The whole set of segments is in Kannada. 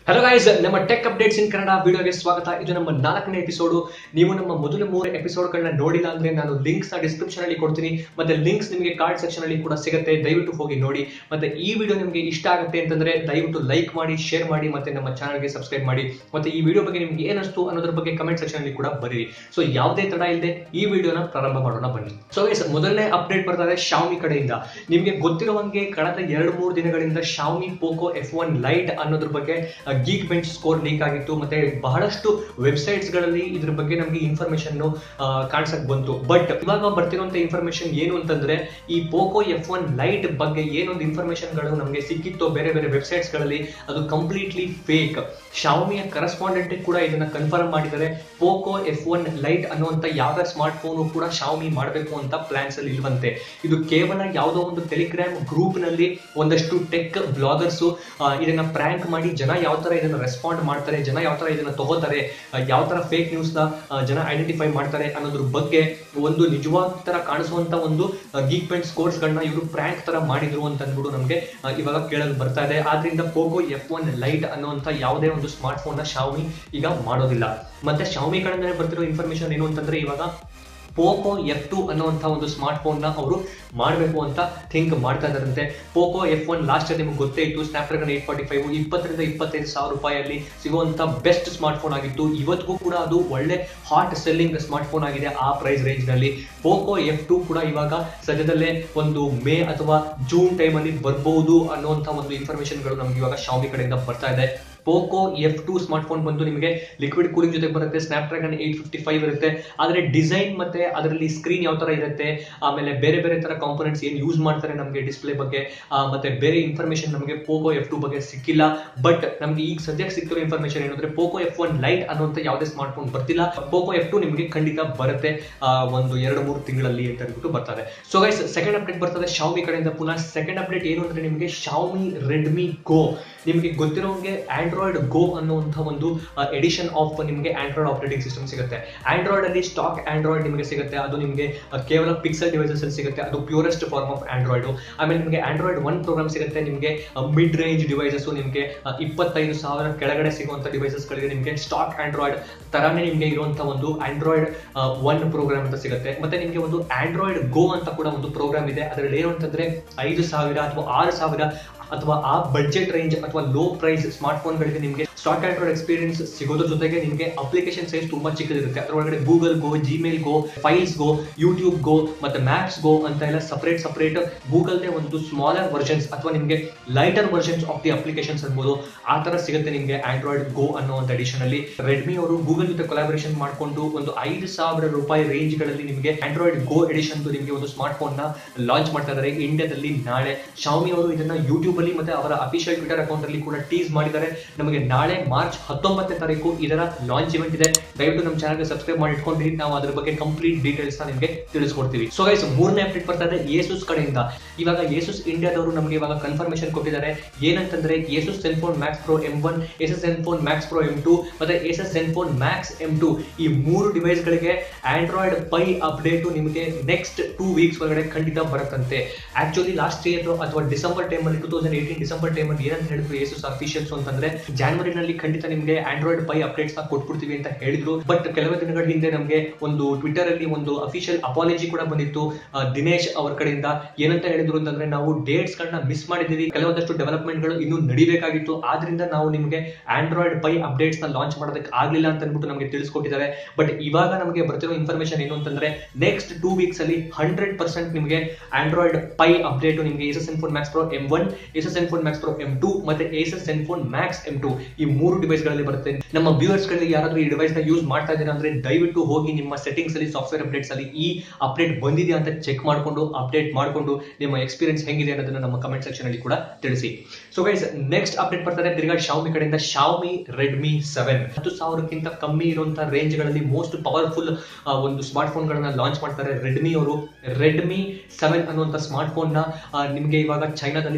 ಹಲೋ ಗೈಸ್ ನಮ್ಮ ಟೆಕ್ ಅಪ್ಡೇಟ್ಸ್ ಇನ್ ಕನ್ನಡ ವಿಡಿಯೋಗೆ ಸ್ವಾಗತ ಇದು ನಮ್ಮ ನಾಲ್ಕನೇ ಎಪಿಸೋಡು ನೀವು ನಮ್ಮ ಮೊದಲ ಮೂರು ಎಪಿಸೋಡ್ಗಳನ್ನ ನೋಡಿಲ್ಲ ಅಂದ್ರೆ ನಾನು ಲಿಂಕ್ಸ್ ನ ಡಿಸ್ಕ್ರಿಪ್ಷನ್ ಅಲ್ಲಿ ಕೊಡ್ತೀನಿ ಮತ್ತೆ ಲಿಂಕ್ಸ್ ನಿಮಗೆ ಕಾರ್ಡ್ ಸೆಕ್ಷನ್ ಅಲ್ಲಿ ಕೂಡ ಸಿಗುತ್ತೆ ದಯವಿಟ್ಟು ಹೋಗಿ ನೋಡಿ ಮತ್ತೆ ಈ ವಿಡಿಯೋ ನಿಮಗೆ ಇಷ್ಟ ಆಗುತ್ತೆ ಅಂತಂದ್ರೆ ದಯವಿಟ್ಟು ಲೈಕ್ ಮಾಡಿ ಶೇರ್ ಮಾಡಿ ಮತ್ತೆ ನಮ್ಮ ಚಾನಲ್ಗೆ ಸಬ್ಸ್ಕ್ರೈಬ್ ಮಾಡಿ ಮತ್ತೆ ಈ ವಿಡಿಯೋ ಬಗ್ಗೆ ನಿಮ್ಗೆ ಏನಷ್ಟು ಅನ್ನೋದ್ರ ಬಗ್ಗೆ ಕಮೆಂಟ್ ಸೆಕ್ಷನ್ ಅಲ್ಲಿ ಕೂಡ ಬರೀರಿ ಸೊ ಯಾವುದೇ ತಡ ಇಲ್ಲದೆ ಈ ವಿಡಿಯೋನ ಪ್ರಾರಂಭ ಮಾಡೋಣ ಬನ್ನಿ ಸೊ ಗೈಸ್ ಮೊದಲನೇ ಅಪ್ಡೇಟ್ ಬರ್ತಾ ಇದೆ ಶಾಮಿ ಕಡೆಯಿಂದ ನಿಮ್ಗೆ ಗೊತ್ತಿರುವಂಗೆ ಕಳೆದ ಎರಡು ಮೂರು ದಿನಗಳಿಂದ Xiaomi Poco F one lite ಅನ್ನೋದ್ರ ಬಗ್ಗೆ ಗೀಕ್ ಬೆಂಚ್ ಸ್ಕೋರ್ ಲೀಕ್ ಆಗಿತ್ತು ಮತ್ತೆ ಬಹಳಷ್ಟು ವೆಬ್ಸೈಟ್ಸ್ ಗಳಲ್ಲಿ ಇದ್ರ ಬಗ್ಗೆ ನಮಗೆ ಇನ್ಫಾರ್ಮೇಶನ್ ಕಾಣಿಸಕ್ ಬಂತು ಬಟ್ ಇವಾಗ ಬರ್ತಿರುವಂತ ಇನ್ಫಾರ್ಮೇಶನ್ ಏನು ಅಂತಂದ್ರೆ ಈ ಪೋಕೋ ಎಫ್ ಒನ್ ಲೈಟ್ ಬಗ್ಗೆ ಏನೊಂದು ಇನ್ಫಾರ್ಮೇಶನ್ ಗಳು ನಮಗೆ ಸಿಕ್ಕಿತ್ತು ಬೇರೆ ಬೇರೆ ವೆಬ್ಸೈಟ್ಸ್ ಗಳಲ್ಲಿ ಅದು ಕಂಪ್ಲೀಟ್ಲಿ ಫೇಕ್ ಶಾಮಿಯ ಕರೆಸ್ಪಾಂಡೆಂಟ್ ಕೂಡ ಇದನ್ನ ಕನ್ಫರ್ಮ್ ಮಾಡಿದ್ದಾರೆ ಪೋಕೋ ಎಫ್ ಒನ್ ಲೈಟ್ ಅನ್ನುವಂತ ಯಾವ ಸ್ಮಾರ್ಟ್ ಫೋನ್ ಕೂಡ ಶಾಮಿ ಮಾಡಬೇಕು ಅಂತ ಪ್ಲಾನ್ಸ್ ಅಲ್ಲಿ ಇಲ್ವಂತೆ ಇದು ಕೇವಲ ಯಾವುದೋ ಒಂದು ಟೆಲಿಗ್ರಾಮ್ ಗ್ರೂಪ್ ನಲ್ಲಿ ಒಂದಷ್ಟು ಟೆಕ್ ಬ್ಲಾಗರ್ಸ್ ಇದನ್ನ ಪ್ರ್ಯಾಂಕ್ ಮಾಡಿ ಜನ ಯಾವ ತರ ಇದನ್ನ ರೆಸ್ಪಾಂಡ್ ಮಾಡ್ತಾರೆ ಜನ ಯಾವ ತರ ಇದನ್ನ ತಗೋತಾರೆ ಯಾವ ತರ ಫೇಕ್ ನ್ಯೂಸ್ ನ ಆ, ಜನ ಐಡೆಂಟಿಫೈ ಮಾಡ್ತಾರೆ ಅನ್ನೋದ್ರ ಬಗ್ಗೆ ಒಂದು ನಿಜವಾದ ತರ ಕಾಣಿಸುವಂತ ಒಂದು ಗೀಕ್ ಪೆಂಟ್ ಸ್ಕೋರ್ಸ್ ಗಳನ್ನ ಇವರು ಪ್ರ್ಯಾಂಕ್ ತರ ಮಾಡಿದ್ರು ಅಂತ ಅಂದ್ಬಿಟ್ಟು ನಮಗೆ ಇವಾಗ ಕೇಳಲು ಬರ್ತಾ ಇದೆ ಆದ್ರಿಂದ ಪೋಕೋ ಎಫ್ ಒನ್ ಲೈಟ್ ಅನ್ನುವಂತ ಯಾವುದೇ ಒಂದು ಸ್ಮಾರ್ಟ್ ಫೋನ್ ನ ಶಾಮಿ ಈಗ ಮಾಡೋದಿಲ್ಲ ಮತ್ತೆ ಶಾಮಿ ಕಡೆಯಿಂದಲೇ ಬರ್ತಿರೋ ಇನ್ಫಾರ್ಮೇಶನ್ ಏನು ಅಂತಂದ್ರೆ ಇವಾಗ ಪೋಕೋ ಎಫ್ ಟು ಅನ್ನುವಂಥ ಒಂದು ಸ್ಮಾರ್ಟ್ ಫೋನ್ನ ಅವರು ಮಾಡಬೇಕು ಅಂತ ಥಿಂಕ್ ಮಾಡ್ತಾ ಇದ್ದಾರಂತೆ ಪೋಕೋ ಎಫ್ ಒನ್ ಲಾಸ್ಟ್ ನಿಮ್ಗೆ ಗೊತ್ತೇ ಇತ್ತು ಸ್ನ್ಯಾಪ್ಡ್ರಾಗನ್ ಏಟ್ ಫಾರ್ಟಿ ಫೈವ್ ಇಪ್ಪತ್ತರಿಂದ ಇಪ್ಪತ್ತೈದು ಸಾವಿರ ರೂಪಾಯಲ್ಲಿ ಸಿಗುವಂತ ಬೆಸ್ಟ್ ಸ್ಮಾರ್ಟ್ ಫೋನ್ ಆಗಿತ್ತು ಇವತ್ತಿಗೂ ಕೂಡ ಅದು ಒಳ್ಳೆ ಹಾಟ್ ಸೆಲ್ಲಿಂಗ್ ಸ್ಮಾರ್ಟ್ ಫೋನ್ ಆಗಿದೆ ಆ ಪ್ರೈಸ್ ರೇಂಜ್ ನಲ್ಲಿ ಪೋಕೋ ಎಫ್ ಟು ಕೂಡ ಇವಾಗ ಸದ್ಯದಲ್ಲೇ ಒಂದು ಮೇ ಅಥವಾ ಜೂನ್ ಟೈಮ್ ಅಲ್ಲಿ ಬರ್ಬಹುದು ಅನ್ನುವಂಥ ಒಂದು ಇನ್ಫಾರ್ಮೇಶನ್ಗಳು ನಮ್ಗೆ ಇವಾಗ ಶಾಮಿ ಕಡೆಯಿಂದ ಬರ್ತಾ ಇದೆ Poco F two smartphone ಬಂದು ನಿಮಗೆ ಲಿಕ್ವಿಡ್ ಕೂಲಿಂಗ್ ಜೊತೆ ಬರುತ್ತೆ Snapdragon eight fifty five ಇರುತ್ತೆ ಆದರೆ ಡಿಸೈನ್ ಮತ್ತೆ ಅದರಲ್ಲಿ ಸ್ಕ್ರೀನ್ ಯಾವ ತರ ಇರುತ್ತೆ ಆಮೇಲೆ ಬೇರೆ ಬೇರೆ ತರ ಕಾಂಪೊನೆಂಟ್ಸ್ ಏನು ಯೂಸ್ ಮಾಡ್ತಾರೆ ನಮಗೆ ಡಿಸ್ಪ್ಲೇ ಬಗ್ಗೆ ಆ, ಮತ್ತೆ ಬೇರೆ ಇನ್ಫಾರ್ಮೇಶನ್ ನಮಗೆ ಪೋಕೋ ಎಫ್ ಟು ಬಗ್ಗೆ ಸಿಕ್ಕಿಲ್ಲ ಬಟ್ ನಮಗೆ ಈಗ ಸದ್ಯಕ್ಕೆ ಸಿಕ್ಕಿರೋ ಇನ್ಫಾರ್ಮೇಶನ್ ಏನಂದ್ರೆ ಪೋಕೋ ಎಫ್ ಒನ್ ಲೈಟ್ ಅನ್ನುವಂಥ ಯಾವುದೇ ಸ್ಮಾರ್ಟ್ ಫೋನ್ ಬರ್ತಿಲ್ಲ ಪೋಕೋ ಎಫ್ ಟು ನಿಮಗೆ ಖಂಡಿತ ಬರುತ್ತೆ ಆ, ಒಂದು ಎರಡು ಮೂರು ತಿಂಗಳಲ್ಲಿ ಅಂತ ಹೇಳ್ಬಿಟ್ಟು ಬರ್ತದೆ ಸೊ ಗೈಸ್ ಸೆಕೆಂಡ್ ಅಪ್ಡೇಟ್ ಬರ್ತದೆ ಶಾಮಿ ಕಡೆಯಿಂದ ಪುನಃ ಸೆಕೆಂಡ್ ಅಪ್ಡೇಟ್ ಏನು ಅಂದ್ರೆ ನಿಮಗೆ ಶಾಮಿ ರೆಡ್ಮಿ ಗೋ ನಿಮಗೆ ಗೊತ್ತಿರೋಂಗೆ ಆಂಡ್ರಾಯ್ಡ್ ಗೋ ಅನ್ನುವಂಥ ಒಂದು ಎಡಿಷನ್ ಆಫ್ ನಿಮಗೆ ಆಂಡ್ರಾಯ್ಡ್ ಆಪರೇಟಿಂಗ್ ಸಿಸ್ಟಮ್ ಸಿಗುತ್ತೆ ಆಂಡ್ರಾಯ್ಡ್ ಅಲ್ಲಿ ಸ್ಟಾಕ್ ಆಂಡ್ರಾಯ್ಡ್ ನಿಮಗೆ ಸಿಗುತ್ತೆ ಅದು ನಿಮಗೆ ಆ, ಕೇವಲ ಪಿಕ್ಸೆಲ್ ಡಿವೈಸಸ್ ಅಲ್ಲಿ ಸಿಗುತ್ತೆ ಅದು ಪ್ಯೂರೆಸ್ಟ್ ಫಾರ್ಮ್ ಆಫ್ ಆಂಡ್ರಾಯ್ಡ್ ಆಮೇಲೆ ನಿಮಗೆ ಆಂಡ್ರಾಯ್ಡ್ ಒನ್ ಪ್ರೋಗ್ರಾಮ್ ಸಿಗುತ್ತೆ ನಿಮಗೆ ಮಿಡ್ ರೇಂಜ್ ಡಿವೈಸಸ್ ನಿಮಗೆ ಆ, ಇಪ್ಪತ್ತೈದು ಸಾವಿರ ಕೆಳಗಡೆ ಸಿಗುವಂತ ಡಿವೈಸಸ್ ಗಳಿಗೆ ನಿಮಗೆ ಸ್ಟಾಕ್ ಆಂಡ್ರಾಯ್ಡ್ ತರಾನೇ ನಿಮಗೆ ಇರುವಂತ ಒಂದು ಆಂಡ್ರಾಯ್ಡ್ ಒನ್ ಪ್ರೋಗ್ರಾಮ್ ಅಂತ ಸಿಗುತ್ತೆ ಮತ್ತೆ ನಿಮಗೆ ಒಂದು ಆಂಡ್ರಾಯ್ಡ್ ಗೋ ಅಂತ ಕೂಡ ಒಂದು ಪ್ರೋಗ್ರಾಮ್ ಇದೆ ಅದರಲ್ಲಿ ಏನು ಅಂತಂದ್ರೆ ಐದು ಸಾವಿರ ಅಥವಾ ಆರು ಸಾವಿರ ಅಥವಾ ಆ ಬಡ್ಜೆಟ್ ರೇಂಜ್ ಅಥವಾ ಲೋ ಪ್ರೈಸ್ ಸ್ಮಾರ್ಟ್ ಫೋನ್ಗಳಿಗೆ ನಿಮಗೆ ಸ್ಟಾಕ್ ಆಂಡ್ರಾಯ್ಡ್ ಎಕ್ಸ್ಪೀರಿಯನ್ಸ್ ಸಿಗೋದ್ರ ಜೊತೆಗೆ ನಿಮಗೆ ಅಪ್ಲಿಕೇಶನ್ ಸೈಜ್ ತುಂಬಾ ಚಿಕ್ಕದಿರುತ್ತೆ ಅದರೊಳಗಡೆ Google Go Gmail Go files Go YouTube Go ಮತ್ತೆ ಮ್ಯಾಪ್ಸ್ ಗೋ ಅಂತ ಎಲ್ಲ ಸಪರೇಟ್ ಸಪರೇಟ್ ಗೂಗಲ್ನೇ ಒಂದು ಸ್ಮಾಲರ್ ವರ್ಷನ್ಸ್ ಅಥವಾ ನಿಮಗೆ lighter versions of the applications ಅನ್ಬೋದು ಆ ತರ ಸಿಗುತ್ತೆ ನಿಮಗೆ ಆಂಡ್ರಾಯ್ಡ್ ಗೋ ಅನ್ನೋ ಒಂದು ಅಡಿಷನ್ ಅಲ್ಲಿ ರೆಡ್ಮಿ ಅವರು ಗೂಗಲ್ ಜೊತೆ ಕೊಲಾಬರೇಷನ್ ಮಾಡಿಕೊಂಡು ಒಂದು ಐದು ಸಾವಿರ ರೂಪಾಯಿ ರೇಂಜ್ ಗಳಲ್ಲಿ ನಿಮಗೆ ಆಂಡ್ರಾಯ್ಡ್ ಗೋ ಎಡಿಷನ್ ನಿಮಗೆ ಒಂದು ಸ್ಮಾರ್ಟ್ ಫೋನ್ ನ ಲಾಂಚ್ ಮಾಡ್ತಾ ಇದ್ದಾರೆ ಇಂಡಿಯಾದಲ್ಲಿ ನಾಳೆ ಶಾಮಿ ಅವರು ಇದನ್ನ ಯೂಟ್ಯೂಬ್ ಅಲ್ಲಿ ಮತ್ತೆ ಅವರ ಅಫಿಷಿಯಲ್ ಟ್ವಿಟರ್ ಅಕೌಂಟ್ ಅಲ್ಲಿ ಕೂಡ ಟೀಸ್ ಮಾಡಿದ್ದಾರೆ ನಮಗೆ ನಾಳೆ ಮಾರ್ಚ್ ಹತ್ತೊಂಬತ್ತನೇ ತಾರೀಕು ಇದರ ಲಾಂಚ್ ಇವೆಂಟ್ ಇದೆ ದಯವಿಟ್ಟು ನಮ್ಮ ಚಾನಲ್ಗೆ ಸಬ್ಸ್ಕ್ರೈಬ್ ಮಾಡಿ ಇಟ್ಕೊಂಡ್ರಿ ನಾವು ಅದ್ರ ಬಗ್ಗೆ ಕಂಪ್ಲೀಟ್ ಡೀಟೇಲ್ಸ್ ನಿಮಗೆ ತಿಳಿಸ್ಕೊಡ್ತೀವಿ ಸೊ ಗೈಸ್ ಮೂರನೇ ಅಪ್ಡೇಟ್ ಬರ್ತಾ ಇದೆ ಏಸುಸ್ ಕಡೆಯಿಂದ ಇವಾಗ ಏಸುಸ್ ಇಂಡಿಯಾದವರು ನಮಗೆ ಇವಾಗ ಕನ್ಫರ್ಮೇಶನ್ ಕೊಟ್ಟಿದ್ದಾರೆ ಏನಂತಂದ್ರೆ Asus Zenfone Max Pro M one Asus Zenfone Max Pro M two ಮತ್ತೆ Asus Zenfone Max M two ಈ ಮೂರು ಡಿವೈಸ್ ಗಳಿಗೆ ಆಂಡ್ರಾಯ್ಡ್ ಪೈ ಅಪ್ಡೇಟ್ ನಿಮಗೆ ನೆಕ್ಸ್ಟ್ ಟೂ ವೀಕ್ಸ್ ಒಳಗಡೆ ಖಂಡಿತ ಬರುತ್ತಂತೆ ಆಕ್ಚುಲಿ ಲಾಸ್ಟ್ ಇಯರ್ ಅಥವಾ ಡಿಸೆಂಬರ್ ಟೈಮ್ ಅಲ್ಲಿ two thousand eighteen December time ಅಲ್ಲಿ ಏನಂತ ಹೇಳಿದ್ರು ಏಸುಸ್ ಅಫಿಷಿಯಲ್ಸ್ ಅಂತಂದ್ರೆ ಜಾನ್ವರಿನಲ್ಲಿ ಖಂಡಿತ ನಿಮಗೆ ಆಂಡ್ರಾಯ್ಡ್ ಪೈ ಅಪ್ಡೇಟ್ಸ್ ನ ಕೊಟ್ಬಿಡ್ತೀವಿ ಅಂತ ಹೇಳಿದ್ರು ಬಟ್ ಕೆಲವೇ ದಿನಗಳ ಹಿಂದೆ ನಮಗೆ ಒಂದು ಟ್ವಿಟರ್ ಅಲ್ಲಿ ಒಂದು ಅಫಿಷಿಯಲ್ ಅಪಾಲಜಿ ಕೂಡ ಬಂದಿತ್ತು ಆ, ದಿನೇಶ್ ಅವರ ಕಡೆಯಿಂದ ಏನಂತ ಹೇಳಿದ್ರು ಅಂತಂದ್ರೆ ನಾವು ಡೇಟ್ಸ್ ಗಳನ್ನ ಮಿಸ್ ಮಾಡಿದೀವಿ ಕೆಲವೊಂದಷ್ಟು ಡೆವಲಪ್ಮೆಂಟ್ ಗಳು ಇನ್ನೂ ನಡಿಬೇಕಾಗಿತ್ತು ಆದ್ರಿಂದ ನಾವು ನಿಮಗೆ ಆಂಡ್ರಾಯ್ಡ್ ಪೈ ಅಪ್ಡೇಟ್ಸ್ ನ ಲಾಂಚ್ ಮಾಡೋದಕ್ಕೆ ಆಗ್ಲಿಲ್ಲ ಅಂತ ಅಂದ್ಬಿಟ್ಟು ನಮಗೆ ತಿಳಿಸ್ಕೊಟ್ಟಿದ್ದಾರೆ ಬಟ್ ಇವಾಗ ನಮಗೆ ಬರ್ತಿರೋ ಇನ್ಫಾರ್ಮೇಶನ್ ಏನು ಅಂತಂದ್ರೆ ನೆಕ್ಸ್ಟ್ ಟೂ ವೀಕ್ಸ್ ಅಲ್ಲಿ ಹಂಡ್ರೆಡ್ ಪರ್ಸೆಂಟ್ ನಿಮಗೆ ಆಂಡ್ರಾಯ್ಡ್ ಪೈ ಅಪ್ಡೇಟ್ ನಿಮಗೆ Asus Zenfone Max Pro M one Asus Zenfone Max Pro M two ಮತ್ತೆ Asus Zenfone Max M two ಈ ಮೂರು ಡಿವೈಸ್ ಗಳಲ್ಲಿ ಬರುತ್ತೆ ನಮ್ಮ ವ್ಯೂವರ್ಸ್ ಗಳಲ್ಲಿ ಯಾರಾದ್ರೂ ಈ ಡಿವೈಸ್ ನ ಯೂಸ್ ಮಾಡ್ತಾ ಇದ್ದೀರಾ ಅಂದ್ರೆ ದಯವಿಟ್ಟು ಹೋಗಿ ನಿಮ್ಮ ಸೆಟ್ಟಿಂಗ್ಸ್ ಅಲ್ಲಿ ಸಾಫ್ಟ್ವೇರ್ ಅಪ್ಡೇಟ್ಸ್ ಅಲ್ಲಿ ಈ ಅಪ್ಡೇಟ್ ಬಂದಿದೆಯಾ ಅಂತ ಚೆಕ್ ಮಾಡ್ಕೊಂಡು ಅಪ್ಡೇಟ್ ಮಾಡ್ಕೊಂಡು ನಿಮ್ಮ ಎಕ್ಸ್ಪೀರಿಯನ್ಸ್ ಹೆಂಗಿದೆ ಅನ್ನೋದನ್ನ ನಮ್ಮ ಕಮೆಂಟ್ ಸೆಕ್ಷನ್ ಅಲ್ಲಿ ಕೂಡ ತಿಳಿಸಿ ಸೊ ಗೈಸ್ ನೆಕ್ಸ್ಟ್ ಅಪ್ಡೇಟ್ ಬರ್ತಾರೆ ತಿರ್ಗಾ ಶಾವ್ಮಿ ಕಡೆಯಿಂದ ಶಾವ್ಮಿ ರೆಡ್ಮಿ ಸೆವೆನ್ ಹತ್ತು ಸಾವಿರಕ್ಕಿಂತ ಕಮ್ಮಿ ಇರುವಂತಹ ರೇಂಜ್ ಗಳಲ್ಲಿ ಮೋಸ್ಟ್ ಪವರ್ಫುಲ್ ಒಂದು ಸ್ಮಾರ್ಟ್ ಫೋನ್ ಗಳನ್ನ ಲಾಂಚ್ ಮಾಡ್ತಾರೆ ರೆಡ್ಮಿ ಅವರು ರೆಡ್ಮಿ ಸೆವೆನ್ ಅನ್ನುವಂಥ ಸ್ಮಾರ್ಟ್ ಫೋನ್ ನ ಆ, ನಿಮ್ಗೆ ಇವಾಗ ಚೈನಾದಲ್ಲಿ ಲಾಂಚ್ ಮಾಡಿದ್ದಾರೆ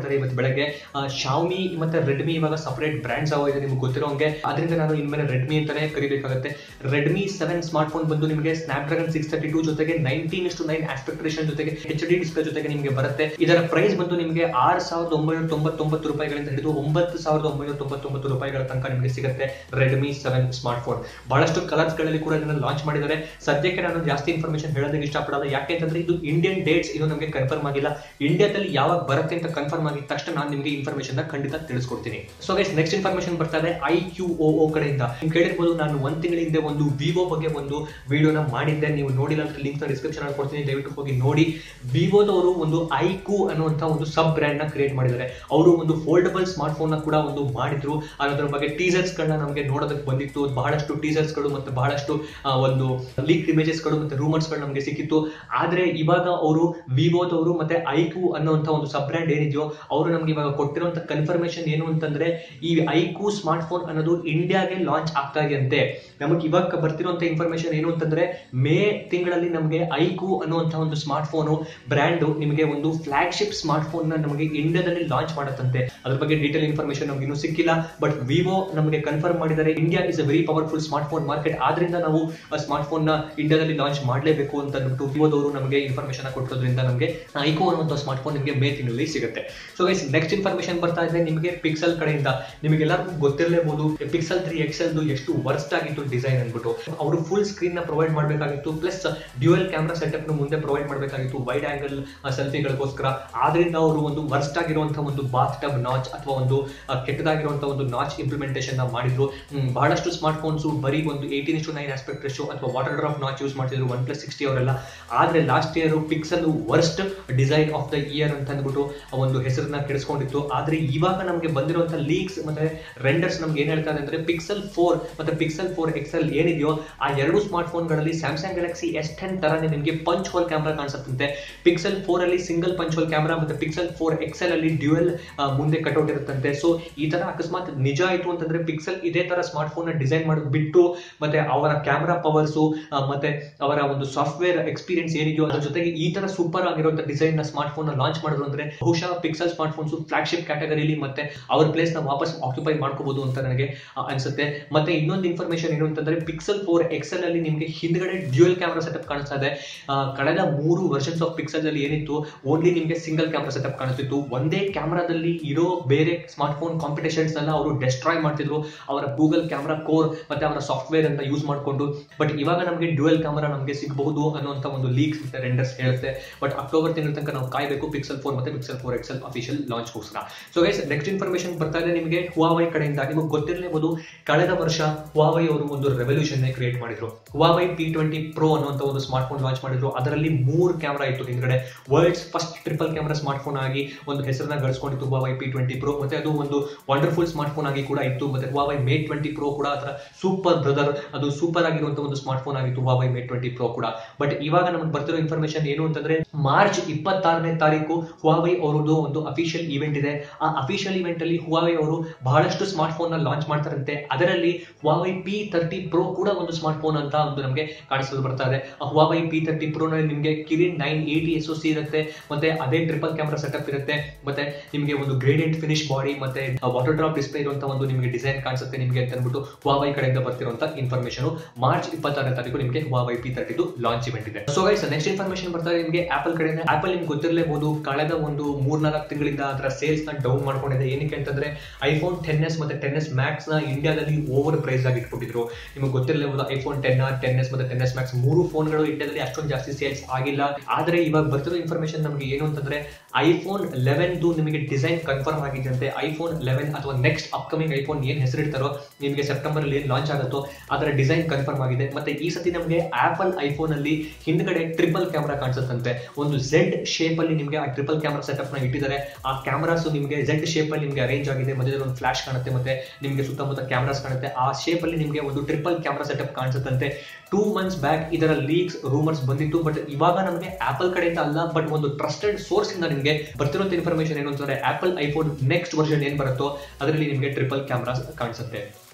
ಮಾಡಿದ್ದಾರೆ ಇವತ್ತು ಬೆಳಗ್ಗೆ ಶಾವ್ಮಿ ಮತ್ತೆ ರೆಡ್ಮಿ ಇವಾಗ ಸಪರೇಟ್ ಬ್ರ್ಯಾಂಡ್ಸ್ ಅವ ಇದೆ ನಿಮ್ಗೆ ಗೊತ್ತಿರೋಂಗೆ ಅದರಿಂದ ನಾನು ಇನ್ಮೇಲೆ ರೆಡ್ಮಿ ಅಂತಾನೆ ಕರಿಬೇಕಾಗುತ್ತೆ ರೆಡ್ಮಿ ಸೆವೆನ್ ಸ್ಮಾರ್ಟ್ ಫೋನ್ ಬಂದು ನಿಮಗೆ Snapdragon six thirty two ಜೊತೆಗೆ ನೈನ್ಟೀನ್ ಇಷ್ಟು ನೈನ್ ಆಸ್ಪೆಕ್ಟ್ ರೇಷನ್ ಜೊತೆಗೆ ಎಚ್ ಡಿ ಡಿಸ್ಪ್ಲೇ ಜೊತೆಗೆ ನಿಮಗೆ ಬರುತ್ತೆ ಇದರ ಪ್ರೈಸ್ ಬಂದು ನಿಮಗೆ ಆರು ಸಾವಿರದ ಒಂಬೈನೂರ ತೊಂಬತ್ತೊಂಬತ್ತು ರೂಪಾಯಿಗಳಿಂದ ಹಿಡಿದು ಒಂಬತ್ತು ಸಾವಿರದ ಒಂಬೈನೂರ ತೊಂಬತ್ತೊಂಬತ್ತು ರೂಪಾಯಿಗಳ ತನಕ ನಿಮಗೆ ಸಿಗುತ್ತೆ ರೆಡ್ಮಿ ಸೆವೆನ್ ಸ್ಮಾರ್ಟ್ ಫೋನ್ ಬಹಳಷ್ಟು ಕಲರ್ಸ್ ಗಳಲ್ಲಿ ಕೂಡ ಇದನ್ನ ಲಾಂಚ್ ಮಾಡಿದ್ದಾರೆ ಸದ್ಯಕ್ಕೆ ನಾನು ಜಾಸ್ತಿ ಇನ್ಫಾರ್ಮೇಶನ್ ಹೇಳೋದಕ್ಕೆ ಇಷ್ಟಪಡಲ್ಲ ಯಾಕೆ ಅಂತಂದ್ರೆ ಇದು ಇಂಡಿಯನ್ ಡೇಟ್ಸ್ ಇದು ನಮಗೆ ಕನ್ಫರ್ಮ್ ಆಗಿಲ್ಲ ಇಂಡಿಯಾದಲ್ಲಿ ಯಾವಾಗ ಬರುತ್ತೆ ಅಂತ ಕನ್ಫರ್ಮ್ ಆಗಿದ ತಕ್ಷಣ ನಾನು ನಿಮಗೆ ಇನ್ಫಾರ್ಮೇಶನ್ ಖಂಡಿತ ತಿಳಿಸ್ಕೊಡ್ತೀನಿ ಸೊ ಗೈಸ್ ನೆಕ್ಸ್ಟ್ ಇನ್ಫಾರ್ಮೇಶನ್ ಬರ್ತಾ ಇದೆ ಐ ಕ್ಯೂ ಓ ಓ ಕಡೆಯಿಂದ ನೀವು ಕೇಳಿರ್ಬೋದು ನಾನು ಒಂದ್ ತಿಂಗಳ ಹಿಂದೆ ಒಂದು ವಿವೋ ಬಗ್ಗೆ ಒಂದು ವಿಡಿಯೋನ ಮಾಡಿದ್ದೆ ನೀವು ನೋಡಿಲ್ಲ ಅಂತ ಲಿಂಕ್ ನ ಡಿಸ್ಕ್ರಿಪ್ಷನ್ ಅಲ್ಲಿ ಕೊಡ್ತೀನಿ ದಯವಿಟ್ಟು ಹೋಗಿ ನೋಡಿ ವಿವೋದವರು ಒಂದು ಐಕು ಅನ್ನುವಂತ ಒಂದು ಸಬ್ ಬ್ರ್ಯಾಂಡ್ ನ ಕ್ರಿಯೇಟ್ ಮಾಡಿದ್ದಾರೆ ಅವರು ಒಂದು ಫೋಲ್ಡಬಲ್ ಸ್ಮಾರ್ಟ್ ಫೋನ್ ನ ಕೂಡ ಒಂದು ಮಾಡಿದ್ರು ಅದರ ಬಗ್ಗೆ ಟೀಸರ್ಸ್ ಗಳನ್ನ ನಮಗೆ ನೋಡೋದಕ್ಕೆ ಬಂದಿತ್ತು ಬಹಳಷ್ಟು ಟೀಸರ್ಸ್ ಗಳು ಮತ್ತೆ ಬಹಳಷ್ಟು ಆ, ಒಂದು ಲೀಕ್ ಇಮೇಜಸ್ ಗಳು ಮತ್ತೆ ರೂಮರ್ಸ್ ಗಳು ನಮಗೆ ಸಿಕ್ಕಿತ್ತು ಆದ್ರೆ ಇವಾಗ ಅವರು ವಿವೋದವರು ಮತ್ತೆ ಐಕು ಅನ್ನುವಂತ ಒಂದು ಸಬ್ ಬ್ರ್ಯಾಂಡ್ ಏನಿದೆಯೋ ಅವರು ನಮ್ಗೆ ಇವಾಗ ಕೊಟ್ಟಿರುವಂತ ಕನ್ಫರ್ಮೇಶನ್ ಏನು ಅಂತಂದ್ರೆ ಈ ಐಕು ಸ್ಮಾರ್ಟ್ ಫೋನ್ ಅನ್ನೋದು ಇಂಡಿಯಾಗೆ ಲಾಂಚ್ ಆಗ್ತಾ ಇದೆಯಂತೆ ನಮಗೆ ಇವಾಗ ಬರ್ತಿರುವಂತ ಇನ್ಫಾರ್ಮೇಶನ್ ಏನು ಅಂತಂದ್ರೆ ಮೇ ತಿಂಗಳಲ್ಲಿ ನಮಗೆ ಐಕು ಅನ್ನುವಂತ ಒಂದು ಸ್ಮಾರ್ಟ್ ಫೋನು ಬ್ರ್ಯಾಂಡ್ ನಿಮಗೆ ಒಂದು ಫ್ಲಾಗ್ಶಿಪ್ ಸ್ಮಾರ್ಟ್ ಫೋನ್ ನ ನಮಗೆ ಇಂಡಿಯಾದಲ್ಲಿ ಲಾಂಚ್ ಮಾಡತ್ತಂತೆ ಅದ್ರ ಬಗ್ಗೆ ಡೀಟೇಲ್ ಇನ್ಫಾರ್ಮೇಶನ್ ನಮ್ಗೆ ಇನ್ನೂ ಸಿಕ್ಕಿಲ್ಲ ಬಟ್ ವಿವೋ ನಮಗೆ ಕನ್ಫರ್ಮ್ ಮಾಡಿದ್ದಾರೆ India is a very powerful smartphone market ಆದ್ರಿಂದ ನಾವು ಆ ಸ್ಮಾರ್ಟ್ ಫೋನ್ ನ ಇಂಡಿಯಾದಲ್ಲಿ ಲಾಂಚ್ ಮಾಡಲೇಬೇಕು ಅಂತ ಅಂದ್ಬಿಟ್ಟು ವಿವೋದವರು ನಮಗೆ ಇನ್ಫಾರ್ಮೇಶನ್ ಕೊಟ್ಟಿರೋದ್ರಿಂದ ನಮಗೆ ಐಕೋ ಅನ್ನುವಂಥ ಸ್ಮಾರ್ಟ್ ಫೋನ್ ನಿಮಗೆ ಮೇ ತಿಂಗಳಲ್ಲಿ ಸಿಗುತ್ತೆ ಸೊ ಗೈಸ್ ನೆಕ್ಸ್ಟ್ ಇನ್ಫಾರ್ಮೇಶನ್ ಬರ್ತಾ ಇದೆ ನಿಮಗೆ ಪಿಕ್ಸೆಲ್ ಕಡೆಯಿಂದ ನಿಮಗೆಲ್ಲರಿಗೂ ಗೊತ್ತಿರಲೇಬಹುದು ಪಿಕ್ಸೆಲ್ ತ್ರೀ ಎಕ್ಸೆಲ್ ಎಷ್ಟು ವರ್ಸ್ಟ್ ಆಗಿತ್ತು ಡಿಸೈನ್ ಅಂದ್ಬಿಟ್ಟು ಅವರು ಫುಲ್ ಸ್ಕ್ರೀನ್ ನ ಪ್ರೊವೈಡ್ ಮಾಡಬೇಕಾಗಿತ್ತು ಪ್ಲಸ್ ಡ್ಯೂಯಲ್ ಕ್ಯಾಮ್ರಾ ಸೆಟಪ್ ನ ಮುಂದೆ ಪ್ರೊವೈಡ್ ಮಾಡಬೇಕಾಗಿತ್ತು ವೈಡ್ ಆಂಗಲ್ ಸೆಲ್ಫಿಗಳಿಗೋಸ್ಕರ ಆದ್ರಿಂದ ಅವರು ಒಂದು ವರ್ಸ್ಟ್ ಆಗಿರುವಂತಹ ಒಂದು ಬಾತ್ ಟಬ್ ನಾಚ್ ಅಥವಾ ಒಂದು ಆ, ಕೆಟ್ಟದಾಗಿರುವಂತಹ ಒಂದು ನಾಚ್ ಇಂಪ್ಲಿಮೆಂಟೇಷನ್ ನ ಮಾಡಿದ್ರು ಹ್ಮ್, ಬಹಳಷ್ಟು ಸ್ಮಾರ್ಟ್ ಫೋನ್ಸ್ ಬರೀ ಒಂದು ಏಯ್ಟೀನ್ ಇಷ್ಟು ನೈನ್ ಆಸ್ಪೆಕ್ಟ್ ರೇಷೋ ಅಥವಾ ವಾಟರ್ ಡ್ರಾಪ್ ನಾಚ್ ಯೂಸ್ ಮಾಡ್ತಿದ್ರು ಒನ್ ಪ್ಲಸ್ ಸಿಕ್ಸ್ಟಿ ಅವರೆಲ್ಲ ಆದ್ರೆ last year Pixel worst design of the year ಅಂತ ಅಂದ್ಬಿಟ್ಟು ಆ ಒಂದು ಹೆಸರನ್ನ ಕೆಡಿಸ್ಕೊಂಡಿತ್ತು ಆದ್ರೆ ಇವಾಗ ನಮಗೆ ಬಂದಿರುವಂತ ಲೀಕ್ಸ್ ಮತ್ತೆ ರೆಂಡರ್ಸ್ ನಮ್ಗೆ ಏನ್ ಹೇಳ್ತಾರೆ ಅಂದ್ರೆ ಪಿಕ್ಸೆಲ್ ಫೋರ್ ಮತ್ತೆ ಪಿಕ್ಸೆಲ್ ಫೋರ್ ಎಕ್ಸೆಲ್ ಏನಿದೆಯೋ ಆ ಎರಡು ಸ್ಮಾರ್ಟ್ ಫೋನ್ಗಳಲ್ಲಿ ಸ್ಯಾಮ್ಸಂಗ್ ಗ್ಯಾಲಕ್ಸಿ ಎಸ್ ಟೆನ್ ತರಾನೇ ನಿಮಗೆ ಪಂಚ್ ಹೋಲ್ ಕ್ಯಾಮ್ರಾ ಕಾಣಿಸುತ್ತಂತೆ ಪಿಕ್ಸೆಲ್ ಫೋರ್ ಅಲ್ಲಿ ಸಿಂಗಲ್ ಪಂಚ್ ಹೋಲ್ ಕ್ಯಾಮ್ರಾ ಮತ್ತೆ ಪಿಕ್ಸೆಲ್ ಫೋರ್ ಎಕ್ಸೆಲ್ ಅಲ್ಲಿ ಡ್ಯೂಯಲ್ ಮುಂದೆ ಕಟ್ಔಟ್ ಇರುತ್ತಂತೆ ಸೊ ಈ ತರ ಅಕಸ್ಮಾತ್ ನಿಜ ಆಯ್ತು ಅಂತಂದ್ರೆ ಪಿಕ್ಸೆಲ್ ಇದೇ ತರ ಸ್ಮಾರ್ಟ್ ಫೋನ್ ನ ಡಿಸೈನ್ ಮಾಡೋದು ಬಿಟ್ಟು ಮತ್ತೆ ಅವರ ಕ್ಯಾಮ್ರಾ ಪವರ್ಸು ಮತ್ತೆ ಅವರ ಒಂದು ಸಾಫ್ಟ್ವೇರ್ ಎಕ್ಸ್ಪೀರಿಯನ್ಸ್ ಏನಿದೆಯೋ ಅದ್ರ ಜೊತೆಗೆ ಈ ತರ ಸೂಪರ್ ಆಗಿರುವಂತ ಡಿಸೈನ್ ನ ಸ್ಮಾರ್ಟ್ ಫೋನ್ ನ ಲಾಂಚ್ ಮಾಡಿದ್ರು ಅಂದ್ರೆ ಬಹುಶಃ ಪಿಕ್ಸೆಲ್ ಸ್ಮಾರ್ಟ್ ಫೋನ್ಸ್ ಫ್ಲಾಗ್ಶಿಪ್ ಕ್ಯಾಟಗರಿಲಿ ಮತ್ತೆ ಅವ್ರ ಪ್ಲೇಸ್ ನ ವಾಪಸ್ ಆಕ್ಯುಪೈ ಮಾಡ್ಕೋಬಹುದು ಅಂತ ನನಗೆ ಆ, ಅನ್ಸುತ್ತೆ ಮತ್ತೆ ಇನ್ನೊಂದು ಇನ್ಫಾರ್ಮೇಶನ್ ಏನು ಅಂತಂದ್ರೆ ಪಿಕ್ಸೆಲ್ ಫೋರ್ ಎಕ್ಸೆಲ್ ಅಲ್ಲಿ ನಿಮಗೆ ಹಿಂದ್ಗಡೆ ಡ್ಯೂಯಲ್ ಕ್ಯಾಮ್ರಾ ಸೆಟಪ್ ಕಾಣಿಸ್ತಾ ಇದೆ ಆ, ಕಳೆದ ಮೂರು ವರ್ಷನ್ಸ್ ಆಫ್ ಪಿಕ್ಸೆಲ್ ಅಲ್ಲಿ ಏನಿತ್ತು ಓನ್ಲಿ ನಿಮಗೆ ಸಿಂಗಲ್ ಕ್ಯಾಮ್ರಾ ಸೆಟಪ್ ಕಾಣಿಸ್ತಿತ್ತು ಒಂದೇ ಕ್ಯಾಮ್ರಾದಲ್ಲಿ ಇರೋ ಬೇರೆ ಸ್ಮಾರ್ಟ್ ಫೋನ್ ಕಾಂಪಿಟೇಷನ್ಸ್ ಎಲ್ಲ ಅವರು ಡೆಸ್ಟ್ರಾಯ್ ಮಾಡ್ತಿದ್ರು ಅವರ ಗೂಗಲ್ ಕ್ಯಾಮ್ರಾ ಕೋರ್ ಮತ್ತೆ ಅವರ ಸಾಫ್ಟ್ವೇರ್ ಅಂತ ಯೂಸ್ ಮಾಡಿಕೊಂಡು ಬಟ್ ಇವಾಗ ನಮಗೆ ಡ್ಯೂಯಲ್ ಕ್ಯಾಮ್ರಾ ನಮಗೆ ಸಿಗಬಹುದು ಅನ್ನುವಂತ ಒಂದು ಲೀಕ್ಸ್ ಮತ್ತೆ ರೆಂಡರ್ಸ್ ಹೇಳುತ್ತೆ ಬಟ್ ಅಕ್ಟೋಬರ್ ತಿಂಗಳ ತನಕ ನಾವು ಕಾಯಬೇಕು ಪಿಕ್ಸೆಲ್ ಫೋರ್ ಮತ್ತೆ ಪಿಕ್ಸೆಲ್ ಫೋರ್ ಎಕ್ಸೆಲ್ ಅಫಿಷಿಯಲ್ ಲಾಂಚ್ಗೋಸ್ಕರ ಸೊ ಗೈಸ್ ನೆಕ್ಸ್ಟ್ ಇನ್ಫಾರ್ಮೇಶನ್ ಬರ್ತಾ ಇದೆ ನಿಮಗೆ ಹುವಾವೈ ಕಡೆಯಿಂದ ನಿಮಗೆ ಗೊತ್ತಿರಲೇಬಹುದು ಕಳೆದ ವರ್ಷ ಹುವಾವೈ ಅವರು ಒಂದು ರೆವಲ್ಯೂಷನ್ ಕ್ರಿಯೇಟ್ ಮಾಡಿದ್ರು ಹುವಾವೈ ಪಿ ಟ್ವೆಂಟಿ ಪ್ರೋ ಅನ್ನುವಂತ ಒಂದು ಸ್ಮಾರ್ಟ್ ಫೋನ್ ಲಾಂಚ್ ಮಾಡಿದ್ರು ಅದರಲ್ಲಿ ಮೂರು ಕ್ಯಾಮ್ರಾ ಇತ್ತು ಹಿಂದ್ಗಡೆ world's first triple camera smartphone ಆಗಿ ಒಂದು ಹೆಸರನ್ನ ಗಳಿಸ್ಕೊಂಡಿತ್ತು ಹುವಾವೈ ಪಿ ಟ್ವೆಂಟಿ ಪ್ರೋ ಮತ್ತೆ ಅದು ಒಂದು ವಂಡರ್ಫುಲ್ ಸ್ಮಾರ್ಟ್ ಫೋನ್ ಆಗಿ ಕೂಡ ಇತ್ತು ಮತ್ತೆ ಹುವಾವೈ ಮೇ ಟ್ವೆಂಟಿ ಪ್ರೋ ಕೂಡ ಅದರ ಸೂಪರ್ ಬ್ರದರ್ ಅದು ಸೂಪರ್ ಆಗಿರುವಂತ ಒಂದು ಸ್ಮಾರ್ಟ್ ಫೋನ್ ಆಗಿತ್ತು ಹುವಾವೈ ಮೇ ಟ್ವೆಂಟಿ ಪ್ರೋ ಕೂಡ ಬಟ್ ಇವಾಗ ನಮಗೆ ಬರ್ತಿರೋ ಇನ್ಫಾರ್ಮೇಶನ್ ಏನು ಅಂತಂದ್ರೆ ಮಾರ್ಚ್ ಇಪ್ಪತ್ತಾರನೇ ತಾರೀಕು ಹುವಾವೈ ಅವರದ್ದು ಒಂದು ಅಫಿಷಿಯಲ್ ಇವೆಂಟ್ ಇದೆ ಆ ಅಫಿಷಿಯಲ್ ಇವೆಂಟ್ ಅಲ್ಲಿ ಹುವಾವೈ ಅವರು ಬಹಳಷ್ಟು ಸ್ಮಾರ್ಟ್ ಫೋನ್ ನ ಲಾಂಚ್ ಮಾಡ್ತಾರಂತೆ ಅದರಲ್ಲಿ ಹುವಾವೈ ಪಿ ತರ್ಟಿ ಪ್ರೋ ಕೂಡ ಒಂದು ಸ್ಮಾರ್ಟ್ ಫೋನ್ ಅಂತ ಒಂದು ನಮಗೆ ಕಾಣಿಸಲು ಬರ್ತಾ ಇದೆ ಆ ಹುವಾವೈ ಪಿ ತರ್ಟಿ ಪ್ರೋ ನಲ್ಲಿ ನಿಮಗೆ Kirin nine eighty S C ಇರುತ್ತೆ ಮತ್ತೆ ಅದೇ ಟ್ರಿಪಲ್ ಕ್ಯಾಮ್ರಾ ಸೆಟಪ್ ಇರುತ್ತೆ ಮತ್ತೆ ನಿಮಗೆ ಒಂದು ಗ್ರೇಡಿಯಂಟ್ ಫಿನಿಶ್ ಬಾಡಿ ಮತ್ತೆ ವಾಟರ್ ಡ್ರಾಪ್ ಡಿಸ್ಪ್ಲೇ ಇರುವಂತ ಒಂದು ನಿಮಗೆ ಡಿಸೈನ್ ಕಾಣಿಸುತ್ತೆ ನಿಮಗೆ ಅಂತ ಅಂದ್ಬಿಟ್ಟು ಹುವಾವೈ ಕಡೆಯಿಂದ ಬರ್ತಿರುವಂತ ಇನ್ಫಾರ್ಮೇಶನ್ ಮಾರ್ಚ್ ಇಪ್ಪತ್ತಾರನೇ ತಾರೀಕು ನಿಮಗೆ ಹುವಾವೈ ಪಿ ತರ್ಟಿದು ಲಾಂಚ್ ಇವೆಂಟ್ ಇದೆ ಸೊ ಗೈಸ್ ನೆಕ್ಸ್ಟ್ ಇನ್ಫಾರ್ಮೇಶನ್ ಬರ್ತಾ ಇದೆ ನಿಮಗೆ ಆಪಲ್ ಕಡೆಯಿಂದ ಆಪಲ್ ನಿಮ್ಗೆ ಗೊತ್ತಿರಲೇಬಹುದು ಕಳೆದ ಒಂದು ಮೂರ್ನಾಲ್ಕು ತಿಂಗಳಿಂದ ಅದರ ಸೇಲ್ಸ್ ನ ಡೌನ್ ಮಾಡ್ಕೊಂಡಿದೆ ಏನಕ್ಕೆ ಅಂತಂದ್ರೆ ಐಫೋನ್ ಟೆನ್ ಎಸ್ ಮತ್ತೆ ಟೆನ್ ಎಸ್ ಮ್ಯಾಕ್ಸ್ ನ ಇಂಡಿಯಾದಲ್ಲಿ ಓವರ್ ಪ್ರೈಸ್ ಆಗಿ ಇಟ್ಬಿಟ್ಟಿದ್ರು ನಿಮಗೆ ಗೊತ್ತಿರಲೇಬಹುದು iPhone ten R ten S ಮತ್ತೆ ಟೆನ್ ಎಸ್ ಮ್ಯಾಕ್ಸ್ ಮೂರು ಫೋನ್ಗಳು ಇಂಡಿಯಾದಲ್ಲಿ ಅಷ್ಟೊಂದು ಜಾಸ್ತಿ ಸೇಲ್ಸ್ ಆಗಿಲ್ಲ ಆದ್ರೆ ಇವಾಗ ಬರ್ತಿರೋ ಇನ್ಫಾರ್ಮೇಶನ್ ನಮಗೆ ಏನು ಅಂತಂದ್ರೆ ಐಫೋನ್ ಲೆವೆನ್ದು ನಿಮಗೆ ಡಿಸೈನ್ ಕನ್ಫರ್ಮ್ ಆಗಿದ್ದಂತೆ ಐಫೋನ್ ಲೆವೆನ್ ಅಥವಾ ನೆಕ್ಸ್ಟ್ ಅಪ್ಕಮಿಂಗ್ ಐಫೋನ್ ಏನ್ ಹೆಸರಿಡ್ತಾರೋ ನಿಮಗೆ ಸೆಪ್ಟೆಂಬರ್ ಅಲ್ಲಿ ಏನ್ ಲಾಂಚ್ ಆಗುತ್ತೋ ಅದರ ಡಿಸೈನ್ ಕನ್ಫರ್ಮ್ ಆಗಿದೆ ಮತ್ತೆ ಈ ಸತಿ ನಮಗೆ ಆಪಲ್ ಐಫೋನ್ ಅಲ್ಲಿ ಹಿಂದ್ಗಡೆ ಟ್ರಿಪಲ್ ಕ್ಯಾಮ್ರಾ ಕಾಣಿಸುತ್ತಂತೆ ಒಂದು ಝೆಡ್ ಶೇಪ್ ಅಲ್ಲಿ ನಿಮಗೆ ಆ ಟ್ರಿಪಲ್ ಕ್ಯಾಮ್ರಾ ಸೆಟಪ್ ನ ಇಟ್ಟಿದ್ದಾರೆ ಆ ಕ್ಯಾಮ್ರಾಸ್ ನಿಮಗೆ ಝೆಡ್ ಶೇಪ್ ಅಲ್ಲಿ ನಿಮಗೆ ಅರೇಂಜ್ ಆಗಿದೆ ಮಧ್ಯದಲ್ಲಿ ಒಂದು ಫ್ಲಾಶ್ ಕಾಣುತ್ತೆ ಮತ್ತೆ ನಿಮಗೆ ಸುತ್ತಮುತ್ತ ಕ್ಯಾಮ್ರಾಸ್ ಕಾಣುತ್ತೆ ಆ ಶೇಪ್ ಅಲ್ಲಿ ನಿಮಗೆ ಒಂದು ಟ್ರಿಪಲ್ ಕ್ಯಾಮ್ರಾ ಸೆಟಪ್ ಕಾಣಿಸುತ್ತಂತೆ ಟೂ ಮಂತ್ಸ್ ಬ್ಯಾಕ್ ಇದರ ಲೀಕ್ಸ್ ರೂಮರ್ಸ್ ಬಂದಿತ್ತು ಬಟ್ ಇವಾಗ ನಮಗೆ ಆಪಲ್ ಕಡೆಯಿಂದ ಅಲ್ಲ ಬಟ್ ಒಂದು ಟ್ರಸ್ಟೆಡ್ ಸೋರ್ಸ್ ಇಂದ ನಿಮಗೆ ಬರ್ತಿರುವಂತ ಇನ್ಫಾರ್ಮೇಶನ್ ಏನು ಅಂತಂದ್ರೆ ಆಪಲ್ ಐಫೋನ್ ನೆಕ್ಸ್ಟ್ ವರ್ಷನ್ ಏನ್ ಬರುತ್ತೋ ಅದರಲ್ಲಿ ನಿಮಗೆ ಟ್ರಿಪಲ್ ಕ್ಯಾಮ್ರಾಸ್ ಕಾಣಿಸುತ್ತೆ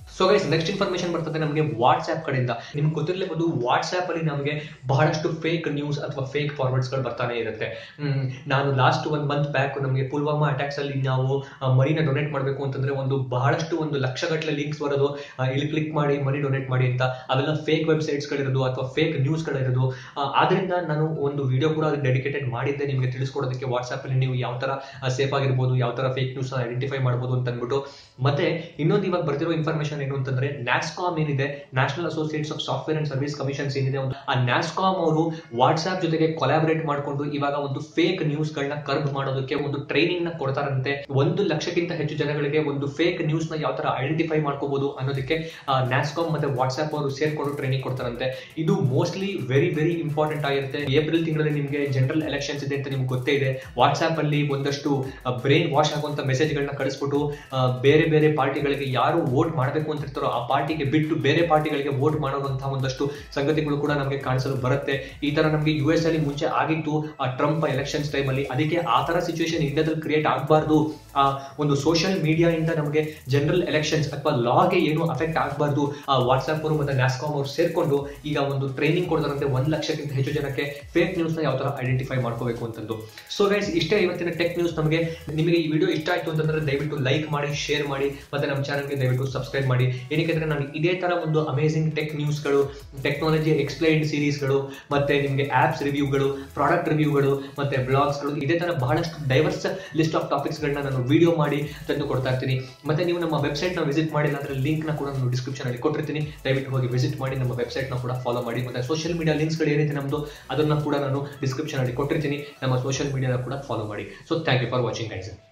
ಸೊ ಗೈಸ್ ನೆಕ್ಸ್ಟ್ ಇನ್ಫಾರ್ಮೇಶನ್ ಬರ್ತದೆ ನಮಗೆ ವಾಟ್ಸ್ಆಪ್ ಕಡೆಯಿಂದ ನಿಮ್ಗೆ ಗೊತ್ತಿರಲೇಬಹುದು ವಾಟ್ಸ್ಆಪ್ ಅಲ್ಲಿ ನಮಗೆ ಬಹಳಷ್ಟು ಫೇಕ್ ನ್ಯೂಸ್ ಅಥವಾ ಫೇಕ್ ಫಾರ್ವರ್ಡ್ಸ್ ಗಳು ಬರ್ತಾನೆ ಇರುತ್ತೆ ಹ್ಮ್, ನಾನು ಲಾಸ್ಟ್ ಒಂದು ಮಂತ್ ಬ್ಯಾಕ್ ನಮಗೆ ಪುಲ್ವಾಮಾ ಅಟ್ಯಾಕ್ಸ್ ಅಲ್ಲಿ ನಾವು ಆ, ಮರಿನ ಡೊನೇಟ್ ಮಾಡಬೇಕು ಅಂತಂದ್ರೆ ಒಂದು ಬಹಳಷ್ಟು ಒಂದು ಲಕ್ಷಗಟ್ಟಲೆ ಲಿಂಕ್ಸ್ ಬರೋದು ಆ, ಇಲ್ಲಿ ಕ್ಲಿಕ್ ಮಾಡಿ ಮನಿ ಡೊನೇಟ್ ಮಾಡಿ ಅಂತ ಅವೆಲ್ಲ ಫೇಕ್ ವೆಬ್ಸೈಟ್ಸ್ ಗಳಿರೋದು ಅಥವಾ ಫೇಕ್ ನ್ಯೂಸ್ ಗಳಿರೋದು ಆ, ಆದ್ರಿಂದ ನಾನು ಒಂದು ವಿಡಿಯೋ ಕೂಡ ಡೆಡಿಕೇಟೆಡ್ ಮಾಡಿದ್ದೆ ನಿಮಗೆ ತಿಳಿಸ್ಕೊಡೋದಕ್ಕೆ ವಾಟ್ಸ್ಆಪ್ ಅಲ್ಲಿ ನೀವು ಯಾವ ತರ ಸೇಫ್ ಆಗಿರ್ಬೋದು ಯಾವ ತರ ಫೇಕ್ ನ್ಯೂಸ್ ಐಡೆಂಟಿಫೈ ಮಾಡ್ಬೋದು ಅಂತ ಅಂದ್ಬಿಟ್ಟು ಮತ್ತೆ ಇನ್ನೊಂದು ಇವಾಗ ಬರ್ತಿರೋ ಇನ್ಫಾರ್ಮೇಶನ್ ಏನು ಅಂತಂದ್ರೆ ನ್ಯಾಸ್ಕಾಮ್ ಏನಿದೆ National Associates of Software and Service Commissions ಏನಿದೆ ಒಂದು ಆ ನ್ಯಾಸ್ಕಾಮ್ ಅವರು ವಾಟ್ಸ್ಆಪ್ ಜೊತೆಗೆ ಕೊಲಾಬರೇಟ್ ಮಾಡಿಕೊಂಡು ಇವಾಗ ಒಂದು ಫೇಕ್ ನ್ಯೂಸ್ ಗಳನ್ನ ಕರ್ಬ್ ಮಾಡೋದಕ್ಕೆ ಒಂದು ಟ್ರೈನಿಂಗ್ ನ ಕೊಡ್ತಾರಂತೆ ಒಂದು ಲಕ್ಷಕ್ಕಿಂತ ಹೆಚ್ಚು ಜನಗಳಿಗೆ ಒಂದು ಫೇಕ್ ನ್ಯೂಸ್ ನ ಯಾವ ತರ ಐಡೆಂಟಿಫೈ ಮಾಡ್ಕೋಬಹುದು ಅನ್ನೋದಕ್ಕೆ ನ್ಯಾಸ್ಕಾಮ್ ಮತ್ತೆ ವಾಟ್ಸ್ಆಪ್ ಅವರು ಸೇರ್ಕೊಂಡು ಟ್ರೈನಿಂಗ್ ಕೊಡ್ತಾರಂತೆ ಇದು ಮೋಸ್ಟ್ಲಿ ವೆರಿ ವೆರಿ ಇಂಪಾರ್ಟೆಂಟ್ ಆಗಿರುತ್ತೆ ಏಪ್ರಿಲ್ ತಿಂಗಳಲ್ಲಿ ನಿಮಗೆ ಜನರಲ್ ಎಲೆಕ್ಷನ್ಸ್ ಇದೆ ಅಂತ ನಿಮ್ಗೆ ಗೊತ್ತೇ ಇದೆ ವಾಟ್ಸ್ಆಪ್ ಅಲ್ಲಿ ಒಂದಷ್ಟು ಬ್ರೈನ್ ವಾಶ್ ಆಗುವಂತ ಮೆಸೇಜ್ ಗಳನ್ನ ಕಳಿಸ್ಬಿಟ್ಟು ಆ, ಬೇರೆ ಬೇರೆ ಪಾರ್ಟಿಗಳಿಗೆ ಯಾರು ವೋಟ್ ಮಾಡಬೇಕು ಅಂತ ಇರ್ತಾರೋ ಆ ಪಾರ್ಟಿಗೆ ಬಿಟ್ಟು ಬೇರೆ ಪಾರ್ಟಿಗಳಿಗೆ ವೋಟ್ ಮಾಡೋದಂತಹ ಒಂದಷ್ಟು ಸಂಗತಿಗಳು ಕೂಡ ನಮಗೆ ಕಾಣಿಸಲು ಬರುತ್ತೆ ಈ ತರ ನಮಗೆ ಯು ಎಸ್ ಅಲ್ಲಿ ಮುಂಚೆ ಆಗಿತ್ತು ಆ ಟ್ರಂಪ್ ಎಲೆಕ್ಷನ್ಸ್ ಟೈಮ್ ಅಲ್ಲಿ ಅದಕ್ಕೆ ಆ ತರ ಸಿಚುವೇಶನ್ ಇಂಡಿಯಾದಲ್ಲಿ ಕ್ರಿಯೇಟ್ ಆಗಬಾರ್ದು ಆ ಒಂದು ಸೋಷಿಯಲ್ ಮೀಡಿಯಾ ಇಂದ ನಮಗೆ ಜನರಲ್ ಎಲೆಕ್ಷನ್ಸ್ ಅಥವಾ ಲಾಗೆ ಏನು ಅಫೆಕ್ಟ್ ಆಗಬಾರ್ದು ಆ ವಾಟ್ಸ್ಆಪ್ ಅವರು ಮತ್ತೆ ನ್ಯಾಸ್ಕಾಮ್ ಅವರು ಸೇರ್ಕೊಂಡು ಈಗ ಒಂದು ಟ್ರೈನಿಂಗ್ ಕೊಡ್ತಾರಂತೆ ಒಂದ್ ಲಕ್ಷಕ್ಕಿಂತ ಹೆಚ್ಚು ಜನಕ್ಕೆ ಫೇಕ್ ನ್ಯೂಸ್ ನ ಯಾವ ತರ ಐಡೆಂಟಿಫೈ ಮಾಡ್ಕೋಬೇಕು ಅಂತಂದು ಸೊ ಗೈಸ್ ಇಷ್ಟೇ ಇವತ್ತಿನ ಟೆಕ್ ನ್ಯೂಸ್ ನಮಗೆ ನಿಮಗೆ ಈ ವಿಡಿಯೋ ಇಷ್ಟ ಆಯ್ತು ಅಂತಂದ್ರೆ ದಯವಿಟ್ಟು ಲೈಕ್ ಮಾಡಿ ಶೇರ್ ಮಾಡಿ ಮತ್ತೆ ನಮ್ಮ ಚಾನಲ್ಗೆ ದಯವಿಟ್ಟು ಸಬ್ಸ್ಕ್ರೈಬ್ ಮಾಡಿ ಏನಕ್ಕೆ ಅಂದ್ರೆ ನಾನು ಇದೇ ತರ ಒಂದು ಅಮೇಸಿಂಗ್ ಟೆಕ್ ನ್ಯೂಸ್ಗಳು ಟೆಕ್ನಾಲಜಿ ಎಕ್ಸ್ಪ್ಲೈನ್ಡ್ ಸೀರೀಸ್ಗಳು ಮತ್ತೆ ನಿಮಗೆ ಆಪ್ಸ್ ರಿವ್ಯೂಗಳು ಪ್ರಾಡಕ್ಟ್ ರಿವ್ಯೂಗಳು ಮತ್ತೆ ಬ್ಲಾಗ್ಸ್ಗಳು ಇದೇ ತರ ಬಹಳಷ್ಟು ಡೈವರ್ಸ್ ಲಿಸ್ಟ್ ಆಫ್ ಟಾಪಿಕ್ಸ್ಗಳನ್ನ ನಾನು ವಿಡಿಯೋ ಮಾಡಿ ತಂದು ಕೊಡ್ತಾ ಇರ್ತೀನಿ ಮತ್ತೆ ನೀವು ನಮ್ಮ ವೆಬ್ಸೈಟ್ ನ ವಿಸಿಟ್ ಮಾಡಿಲ್ಲ ಅಂದ್ರೆ ಲಿಂಕ್ ನ ಕೂಡ ನಾನು ಡಿಸ್ಕ್ರಿಪ್ಷನ್ ಅಲ್ಲಿ ಕೊಟ್ಟಿರ್ತೀನಿ ದಯವಿಟ್ಟು ಹೋಗಿ ವಿಸಿಟ್ ಮಾಡಿ ನಮ್ಮ ವೆಬ್ಸೈಟ್ ನ ಕೂಡ ಫಾಲೋ ಮಾಡಿ ಮತ್ತೆ ಸೋಷಿಯಲ್ ಮೀಡಿಯಾ ಲಿಂಕ್ಸ್ ಗಳು ಏನಿದೆ ನಮ್ದು ಅದನ್ನ ಕೂಡ ನಾನು ಡಿಸ್ಕ್ರಿಪ್ಷನ್ ಅಲ್ಲಿ ಕೊಟ್ಟಿರ್ತೀನಿ ನಮ್ಮ ಸೋಷಿಯಲ್ ಮೀಡಿಯಾನ ಕೂಡ ಫಾಲೋ ಮಾಡಿ so thank you for watching guys